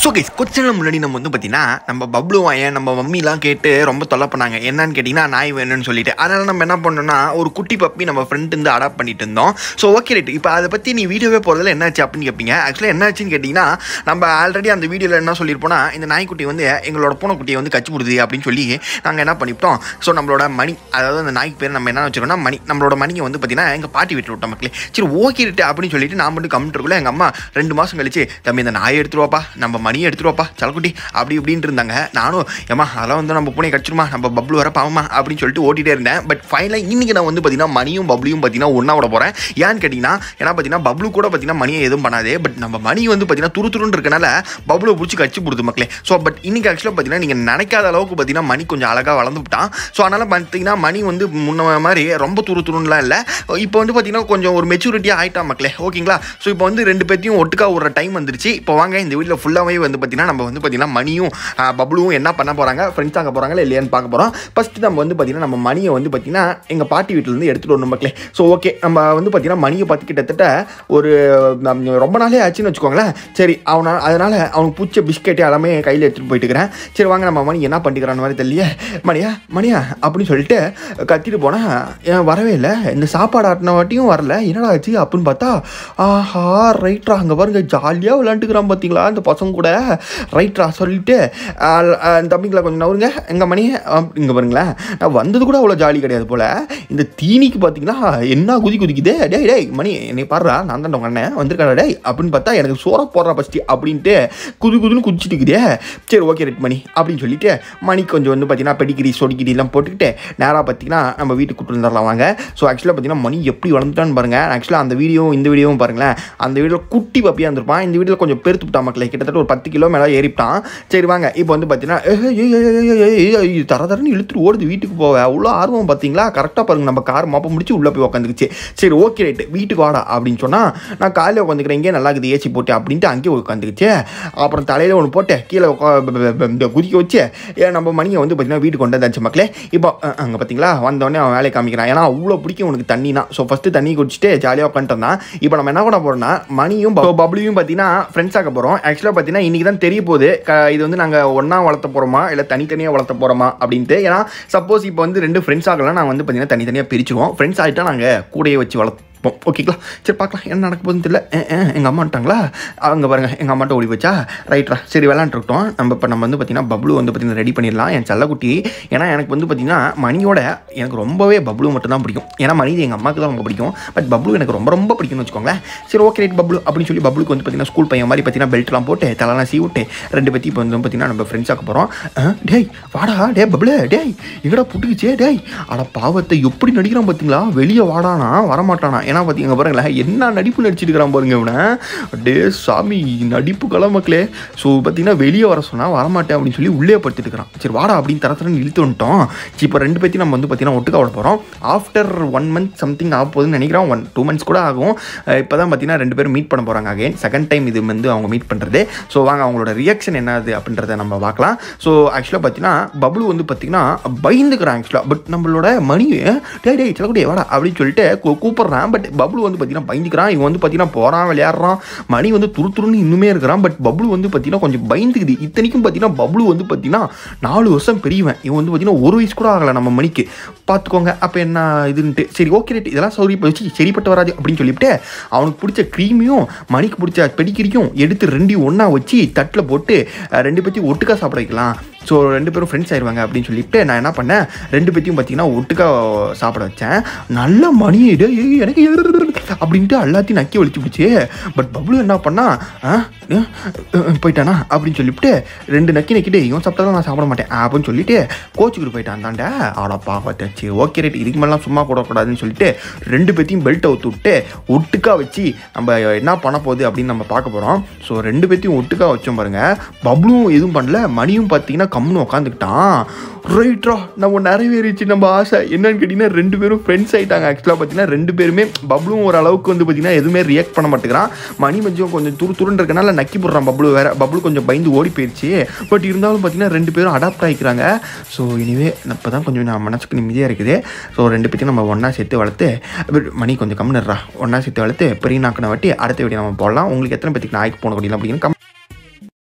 so guys கொஞ்ச நாள் முன்னாடி நம்ம வந்து பார்த்தீங்கன்னா நம்ம பப்ளு வாயன் நம்ம மம்மிலாம் கேட்டு ரொம்ப தொல்லை பண்ணாங்க என்னன்னு கேட்டிங்கன்னா நாய் வேணும்னு சொல்லிட்டு அதனால் நம்ம என்ன பண்ணோம்னா ஒரு குட்டி பப்பி நம்ம ஃப்ரெண்ட் இருந்து அடாப்ட் பண்ணிட்டு இருந்தோம் ஸோ ஓகே ரைட் இப்போ அதை பற்றி நீ வீடியோவே போகிறதுல என்னாச்சு அப்படின்னு கேட்பீங்க ஆக்சுவலாக என்னாச்சுன்னு கேட்டிங்கன்னா நம்ம ஆல்ரெடி அந்த வீடியோவில் என்ன சொல்லியிருப்போம்னா இந்த நாய்க்குட்டி வந்து எங்களோட பூனைக்குட்டியை வந்து கச்சி போடுது அப்படின்னு சொல்லி நாங்கள் என்ன பண்ணிவிட்டோம் ஸோ நம்மளோட மணி அதாவது அந்த நாய்க்கு பேர் நம்ம என்ன வச்சுருக்கோம்னா மணி நம்மளோட மணியை வந்து பார்த்தீங்கன்னா எங்கள் பாட்டி வீட்டில் விட்டோம் மக்களே சரி ஓகே ரைட் அப்படின்னு சொல்லிட்டு நான் மட்டும் கமெண்ட் இருக்குள்ள எங்கள் அம்மா ரெண்டு மாதம் கழிச்சு தம்பி இந்த நாயை எடுத்துருவாப்பா நம்ம மணியை எடுத்துருவாப்பா சலக்குட்டி அப்படி இப்படின்ட்டு இருந்தாங்க நானும் ஏமா அதெல்லாம் வந்து நம்ம பூனை கடிச்சிருமா நம்ம பப்ளு வர பாவமா அப்படின்னு சொல்லிட்டு ஓட்டிகிட்டே இருந்தேன் பட் ஃபைனலாக இன்றைக்கி நான் வந்து பார்த்தீங்கன்னா மணியும் பப்ளியும் பார்த்தீங்கன்னா ஒன்றா விட போகிறேன் ஏன்னு கேட்டிங்கன்னா ஏன்னா பார்த்தீங்கன்னா பப்ளு கூட பார்த்தீங்கன்னா மணியை எதுவும் பண்ணாது பட் நம்ம மணி வந்து பார்த்தீங்கன்னா துரு துருன்னு இருக்கனால பப்ளு பிடிச்சி கடிச்சு போடுது மக்களே ஸோ பட் இன்னைக்கு ஆக்சுவலாக பார்த்தீங்கன்னா நீங்கள் நினைக்காத அளவுக்கு பார்த்தீங்கன்னா மணி கொஞ்சம் அழகாக வளர்ந்து விட்டான் ஸோ அதனால் பார்த்தீங்கன்னா மணி வந்து முன்ன மாதிரி ரொம்ப துரு துருன்னுலாம் இல்லை இப்போ வந்து பார்த்தீங்கன்னா கொஞ்சம் ஒரு மெச்சூரிட்டியாக ஆயிட்டான் மக்களே ஓகேங்களா ஸோ இப்போ வந்து ரெண்டு பேர்த்தையும் ஒட்டுக்கா விடுற டைம் வந்துருச்சு இப்போ வாங்க இந்த வீட்டில் ஃபுல்லாகவே வந்து பார்த்தீங்கன்னா நம்ம வந்து பார்த்தீங்கன்னா மணியும் ஆ, பப்ளுவும் என்ன பண்ண போகிறாங்க ஃப்ரெண்ட்ஸ் ஆக போகிறாங்களா இல்லையான்னு பார்க்க போகிறோம் ஃபஸ்ட்டு நம்ம வந்து பார்த்தீங்கன்னா நம்ம மணியை வந்து பார்த்தீங்கன்னா எங்கள் பாட்டி வீட்டிலேருந்து எடுத்துகிட்டு வரணும் மக்களே ஸோ ஓகே நம்ம வந்து பார்த்தீங்கன்னா மணியை பார்த்து கிட்டத்தட்ட ஒரு நம் ரொம்ப நாளே ஆச்சுன்னு வச்சுக்கோங்களேன் சரி அவனை அதனால் அவனுக்கு பிடிச்ச பிஸ்கெட்டு எல்லாமே கையில் எடுத்துகிட்டு போயிட்டு இருக்கிறேன் சரி வாங்க நம்ம மணி என்ன பண்ணிக்கிறான்னு மாதிரி தெரியலையே மணியா மணியா அப்படின்னு சொல்லிட்டு கத்திட்டு போனால் ஏன் வரவே இல்லை இந்த சாப்பாடு ஆட்டின வாட்டியும் வரல என்னடா ஆச்சு அப்படின்னு பார்த்தா ஆஹா ரைட்ரா அங்கே பாருங்க ஜாலியாக விளாண்டுக்கிறான் பார்த்தீங்களா இந்த பசங்க கூட ரைட்ரா சொல்லிட்டு ஆ, ஆ, தம்பிங்களா கொஞ்சம் நவருங்க எங்கள் மணி இங்கே பாருங்களேன் நான் வந்தது கூட அவ்வளோ ஜாலி கிடையாது போல் இந்த தீனிக்கு பார்த்தீங்கன்னா என்ன குதி குதிக்குதே டேய் டேய் மணி என்னை பாடுறா நான் தான் உங்கள் அண்ணன் வந்திருக்காடா டேய் அப்படின்னு பார்த்தா எனக்கு சோற போடுறா ஃபஸ்ட்டு அப்படின்ட்டு குது குதுன்னு குதிச்சுட்டு இருக்குதே சரி ஓகே ரெட் மணி அப்படின்னு சொல்லிட்டு மணி கொஞ்சம் வந்து பார்த்தீங்கன்னா பெடிகிரி சொடிக்கிரிலாம் போட்டுக்கிட்டு நேராக பார்த்தீங்கன்னா நம்ம வீட்டுக்கு கூட்டு வந்துடலாம் வாங்க ஸோ ஆக்சுவலாக பார்த்தீங்கன்னா மணி எப்படி வளர்ந்துட்டான்னு பாருங்க ஆக்சுவலாக அந்த வீடியோவும் இந்த வீடியோவும் பாருங்களேன் அந்த வீடியோ குட்டி பப்பியாக இருந்திருப்பான் இந்த வீடியோவில் கொஞ்சம் பெருத்து விட்டான் மக்களை கிட்டத்தட்ட ஒரு பத்து கிலோ மேலே ஏறிவிட்டான் சரி வாங்க இப்போ வந்து பார்த்தீங்கன்னா ஏய், ஏய், ஏய், ஏய், ஏய், ஏய், ஏய், ஏய், தர தரன்னு இழுத்துட்டு ஓடுது வீட்டுக்கு போவ அவ்வளோ ஆர்வம் பார்த்தீங்களா கரெக்டாக பாருங்க நம்ம கார் மாப்ப முடிச்சு உள்ளே போய் உட்காந்துக்குச்சு சரி ஓகே ரைட்டு வீட்டுக்கு வாடா அப்படின்னு சொன்னால் நான் காலையில் உட்காந்துக்கிறேன் இங்கே நல்லா இருக்குது ஏசி போட்டு அப்படின்ட்டு அங்கேயே உட்காந்துக்குச்சு அப்புறம் தலையில் ஒன்று போட்டு கீழே உக்கா- ப- ப- ப- இந்த குதிக்க வச்சு ஏன் நம்ம மணியை வந்து பார்த்தீங்கன்னா வீட்டுக்கு கொண்டு வந்தாச்சு மக்களே இப்போ அங்கே பார்த்தீங்களா வந்தோடனே அவன் வேலையை காமிக்கிறான் ஏன்னா அவ்வளோ பிடிக்கும் உனக்கு தண்ணினா ஸோ ஃபஸ்ட்டு தண்ணி குடிச்சிட்டு ஜாலியாக உட்காந்துட்டு வந்தான் இப்போ நம்ம என்ன பண்ண போகிறோம்னா மணியும் ப- பப்ளியும் பார்த்தீங்கன்னா ஃப்ரெண்ட்ஸ் ஆக போகிறோம் ஆக்சுவலாக பார்த்தீங்கன்னா இன்றைக்கி தான் தெரிய போகுது க- இது வந்து நாங்கள் ஒன்றா வளர்த்த போகிறோமா இல்லை தனித்தனியாக வளர்த்த போகிறோமா அப்படின்ட்டு ஏன்னா சப்போஸ் இப்போ வந்து ரெண்டு ஃப்ரெண்ட்ஸ் ஆகலாம் நாங்கள் வந்து பார்த்தீங்கன்னா தனித்தனியாக பிரிச்சுருவோம் ஃப்ரெண்ட்ஸ் ஆகிட்டா நாங்கள் கூடயே வச்சு வளர்ப்போம் ஓகேங்களா சரி பார்க்கலாம் என்ன நடக்க போகுதுன்னு தெரியல எங்கள் அம்மா வந்துட்டாங்களா அவங்க பாருங்க எங்கள் அம்மாட்ட ஓடி வச்சா ரைட்ரா சரி விளாண்டுருக்கோம் நம்ம இப்போ நம்ம வந்து பார்த்தீங்கன்னா பப்ளு வந்து பார்த்தீங்கன்னா ரெடி பண்ணிடலாம் என் செல்லக்குட்டி ஏன்னா எனக்கு வந்து பார்த்தீங்கன்னா மணியோட எனக்கு ரொம்பவே பப்ளு மட்டும் தான் பிடிக்கும் ஏன்னா மணி எங்கள் அம்மாவுக்கு தான் ரொம்ப பிடிக்கும் பட் பப்ளு எனக்கு ரொம்ப ரொம்ப பிடிக்கும்னு வச்சுக்கோங்களேன் சரி ஓகே ரைட் பப்ளு அப்படின்னு சொல்லி பப்ளுக்கு வந்து பார்த்தீங்கன்னா ஸ்கூல் பையன் மாதிரி பார்த்தீங்கன்னா பெல்ட்லாம் போட்டு தலைலாம் சீ விட்டு ரெண்டு பேத்தி இப்போ வந்து பார்த்தீங்கன்னா நம்ம ஃப்ரெண்ட்ஸ் ஆக்க போகிறோம் டேய் வாடா டே பப்ளு டேய் எங்கடா புட்டுக்குச்சே டேய் அட பாவத்தை எப்படி நடிக்கிறான் பார்த்தீங்களா வெளியே வாடானா வரமாட்டானா ஏன்னா பார்த்தீங்க பாருங்களேன் என்ன நடிப்பு நடிச்சிட்டு இருக்கிறான் பாருங்க இவனை டே சாமி நடிப்பு கலை மக்களே ஸோ பார்த்தீங்கன்னா வெளியே வர சொன்னால் வரமாட்டேன் அப்படின்னு சொல்லி உள்ளே படுத்துட்டு இருக்கிறான் சரி வாடா அப்படின்னு தர தரன்னு இழுத்து வந்துட்டோம் சரி, இப்போ ரெண்டு பேத்தையும் நம்ம வந்து பார்த்தீங்கன்னா ஒட்டுக்கா விட போகிறோம் ஆஃப்டர் ஒன் மந்த் சம்திங் ஆக போகுதுன்னு நினைக்கிறோம் ஒன் டூ மந்த்ஸ் கூட ஆகும் இப்போ தான் பார்த்தீங்கன்னா ரெண்டு பேரும் மீட் பண்ண போகிறாங்க அகைன் செகண்ட் டைம் இது வந்து அவங்க மீட் பண்ணுறது ஸோ வாங்க அவங்களோட ரியாக்ஷன் என்னது அப்படின்றத நம்ம பார்க்கலாம் ஸோ ஆக்சுவலாக பார்த்தீங்கன்னா பப்ளு வந்து பார்த்தீங்கன்னா பயந்துக்கிறான் ஆக்சுவலாக பட் நம்மளோட மணி டேய் டேய் சொல்லக்கூடிய வாடா அப்படின்னு சொல்லிட்டு கூ- கூப்பிடுறான் பட் பப்ளு வந்து பார்த்தீங்கன்னா பயந்துக்கிறான் இவன் வந்து பார்த்தீங்கன்னா போகிறான் விளையாடுறான் மணி வந்து துரு துருன்னு இன்னுமே இருக்கிறான் பட் பப்ளு வந்து பார்த்தீங்கன்னா கொஞ்சம் பயந்துக்குது இத்தனைக்கும் பார்த்தீங்கன்னா பப்ளு வந்து பார்த்தீங்கன்னா நாலு வருஷம் பெரியவன் இவன் வந்து பார்த்தீங்கன்னா ஒரு வயசு கூட ஆகலை நம்ம மணிக்கு பார்த்துக்கோங்க அப்போ என்ன இதுன்ட்டு சரி ஓகே ரைட் இதெல்லாம் சௌரி வச்சு சரிப்பட்டு வராது அப்படின்னு சொல்லிவிட்டு அவனுக்கு பிடிச்ச க்ரீமையும் மணிக்கு பிடிச்ச பெடிக்கிரியும் எடுத்து ரெண்டையும் ஒன்றா வச்சு தட்டில் போட்டு அஹ், ரெண்டு பேத்தையும் ஒட்டுக்கா சாப்பிட வைக்கலாம் ஸோ ரெண்டு பேரும் ஃப்ரெண்ட்ஸ் ஆயிடுவாங்க அப்படின்னு சொல்லிட்டு நான் என்ன பண்ணேன் ரெண்டு பேத்தையும் பார்த்தீங்கன்னா ஒட்டுக்கா சாப்பிட வச்சேன் நல்ல மணி டேய், ஏய், எனக்கு எதிர் அப்படின்ட்டு எல்லாத்தையும் நக்கி ஒழிச்சு பிடிச்சி பட் பப்ளு என்ன பண்ணா ஆ, ஆ, போயிட்டானா அப்படின்னு சொல்லிவிட்டு ரெண்டு நக்கி நக்கிட்டு இவன் சாப்பிட்டாலும் நான் சாப்பிட மாட்டேன் அப்படின்னு சொல்லிட்டு கோச்சுக்கிட்டு போயிட்டான் தாண்டா ஆடப்பா பார்த்தாச்சு ஓகே ரைட் இதுக்கு மேலாம் சும்மா கூடக்கூடாதுன்னு சொல்லிட்டு ரெண்டு பேத்தையும் பெல்ட்டை ஒத்து விட்டு ஒட்டுக்கா வச்சு நம்ம என்ன பண்ண போகுது அப்படின்னு நம்ம பார்க்க போகிறோம் ஸோ ரெண்டு பேத்தையும் ஒட்டுக்கா வச்சோம் பாருங்க பப்ளும் எதுவும் பண்ணல மணியும் பார்த்தீங்கன்னா கம்முன்னு உட்காந்துக்கிட்டான் ரைட்ரா நம்ம நிறைவேறிச்சு நம்ம ஆசை என்னன்னு கேட்டிங்கன்னா ரெண்டு பேரும் ஃப்ரெண்ட்ஸ் ஆகிட்டாங்க ஆக்சுவலாக பார்த்தீங்கன்னா ரெண்டு பேருமே பப்ளும் ஒரு அளவுக்கு வந்து பார்த்தீங்கன்னா எதுவுமே ரியாக்ட் பண்ண மாட்டேங்கிறான் மணி கொஞ்சம் கொஞ்சம் துரு துருன்னு இருக்கனால நக்கி போடுறான் பப்ளு வேற பப்ளு கொஞ்சம் பயந்து ஓடி போயிடுச்சு பட் இருந்தாலும் பார்த்தீங்கன்னா ரெண்டு பேரும் அடாப்ட் ஆகிக்கிறாங்க ஸோ இனிவே இப்போ தான் கொஞ்சம் நான் மனசுக்கு நிம்மதியாக இருக்குது ஸோ ரெண்டு பேத்தையும் நம்ம ஒன்றா சேர்த்து வளர்த்து அப்படி மணி கொஞ்சம் கம்முன்னுறா ஒன்றா சேர்த்து வளர்த்து பெரிய நாக்கின வாட்டி அடுத்த வீடியோ நம்ம போடலாம் உங்களுக்கு எத்தனை பேத்துக்கு நாய்க்கு போன அப்படின்னு அப்படின்னு கம்